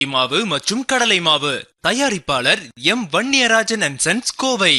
மாவு மற்றும் கடலை மாவு தயாரிப்பாளர் M Vanniyarajan and sons Kovai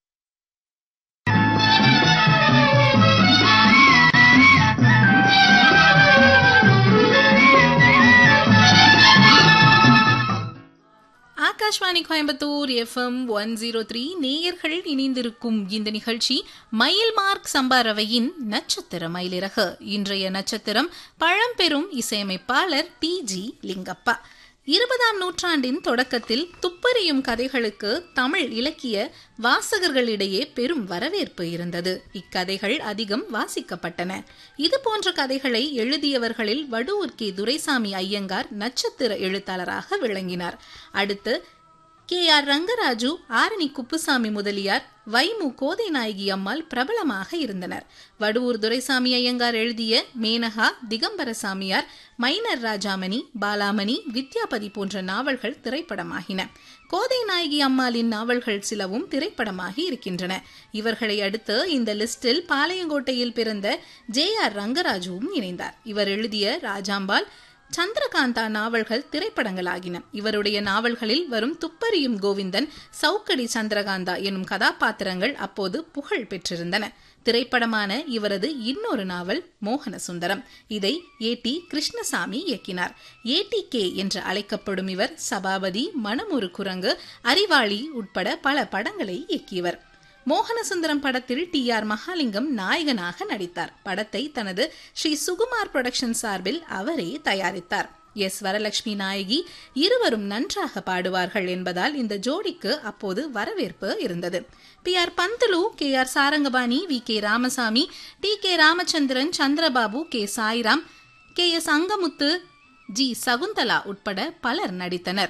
Akashvani Coimbatore FM one zero three நேயர்கள் இணைந்திருக்கும் இந்த நிகழ்ச்சி மயில் மார்க் சம்பாரவையின் நட்சத்திர மயிலிறகு இன்றைய நட்சத்திரம் பழம்பெரும் இசையமைப்பாளர் டி ஜி லிங்கப்பா இருபதாம் நூற்றாண்டின் தொடக்கத்தில் துப்பறியும் கதைகளுக்கு தமிழ் இலக்கிய வாசகர்களிடையே பெரும் வரவேற்பு இருந்தது இக்கதைகள் அதிகம் வாசிக்கப்பட்டன இது போன்ற கதைகளை எழுதியவர்களில் வடுவூர் கே துரைசாமி ஐயங்கார் நட்சத்திர எழுத்தாளராக விளங்கினார் அடுத்து கே ஆர் ரங்கராஜு ஆரணி குப்புசாமி முதலியார் வைமு கோதை நாயகி அம்மாள் பிரபலமாக இருந்தனர் வடுவூர் துரைசாமி ஐயங்கார் எழுதிய மேனகா திகம்பர சாமியார் மைனர் ராஜாமணி பாலாமணி வித்யாபதி போன்ற நாவல்கள் திரைப்படமாகின கோதை நாயகி அம்மாளின் நாவல்கள் சிலவும் திரைப்படமாகி இருக்கின்றன இவர்களை அடுத்து இந்த லிஸ்டில் பாளையங்கோட்டையில் பிறந்த ஜே ஆர் ரங்கராஜுவும் இணைந்தார் இவர் எழுதிய ராஜாம்பாள் சந்திரகாந்தா நாவல்கள் திரைப்படங்களாகின இவருடைய நாவல்களில் வரும் துப்பறியும் கோவிந்தன் சவுக்கடி சந்திரகாந்தா எனும் கதாபாத்திரங்கள் அப்போது புகழ் பெற்றிருந்தன திரைப்படமான இவரது இன்னொரு நாவல் மோகன சுந்தரம் இதை ஏ டி கிருஷ்ணசாமி இயக்கினார் ஏ டி கே என்று அழைக்கப்படும் இவர் சபாபதி மணமொரு குரங்கு அறிவாளி உட்பட பல படங்களை இயக்கியவர் மோகனசுந்தரம் படத்தில் டி ஆர் மகாலிங்கம் நாயகனாக நடித்தார் படத்தை தனது ஸ்ரீ சுகுமார் புரொடக்ஷன் சார்பில் அவரே தயாரித்தார் எஸ் வரலட்சுமி நாயகி இருவரும் நன்றாக பாடுவார்கள் என்பதால் இந்த ஜோடிக்கு அப்போது வரவேற்பு இருந்தது P R Panthulu K R Sarangapani V K Ramasamy T K Ramachandran Chandrababu K Sairam K S Angamuthu G Sakunthala உட்பட பலர் நடித்தனர்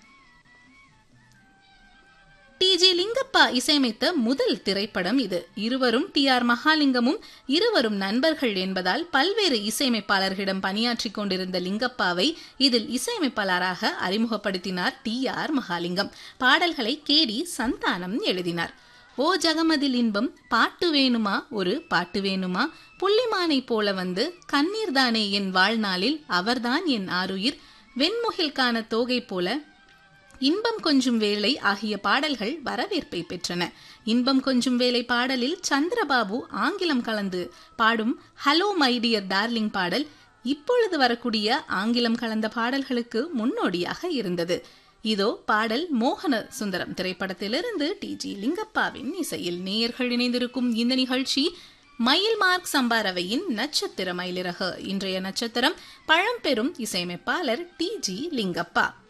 டி ஜி லிங்கப்பா இசையமைத்த முதல் திரைப்படம் இது இருவரும் டி ஆர் மகாலிங்கமும் இருவரும் நண்பர்கள் என்பதால் பல்வேறு இசையமைப்பாளர்களிடம் பணியாற்றிக் கொண்டிருந்த லிங்கப்பாவை இதில் இசையமைப்பாளராக அறிமுகப்படுத்தினார் டி ஆர் மகாலிங்கம் பாடல்களை கேடி சந்தானம் எழுதினார் ஓ ஜகமதில் இன்பம் பாட்டு வேணுமா ஒரு பாட்டு வேணுமா புள்ளிமானை போல வந்து கண்ணீர் தானே என் வாழ்நாளில் அவர்தான் என் ஆருயிர் வெண்முகில்கான தோகை போல இன்பம் கொஞ்சும் வேலை ஆகிய பாடல்கள் வரவேற்பை பெற்றன இன்பம் கொஞ்சும் வேலை பாடலில் சந்திரபாபு ஆங்கிலம் கலந்து பாடும் ஹலோ மை டியர் டார்லிங் பாடல் இப்பொழுது வரக்கூடிய ஆங்கிலம் கலந்த பாடல்களுக்கு முன்னோடியாக இருந்தது இதோ பாடல் மோகன சுந்தரம் திரைப்படத்திலிருந்து டி ஜி லிங்கப்பாவின் இசையில் நேயர்கள் இணைந்திருக்கும் இந்த நிகழ்ச்சி மயில் மார்க் சம்பாரவையின் நட்சத்திர மயிலிறகு இன்றைய நட்சத்திரம் பழம்பெரும் இசையமைப்பாளர் டி ஜி லிங்கப்பா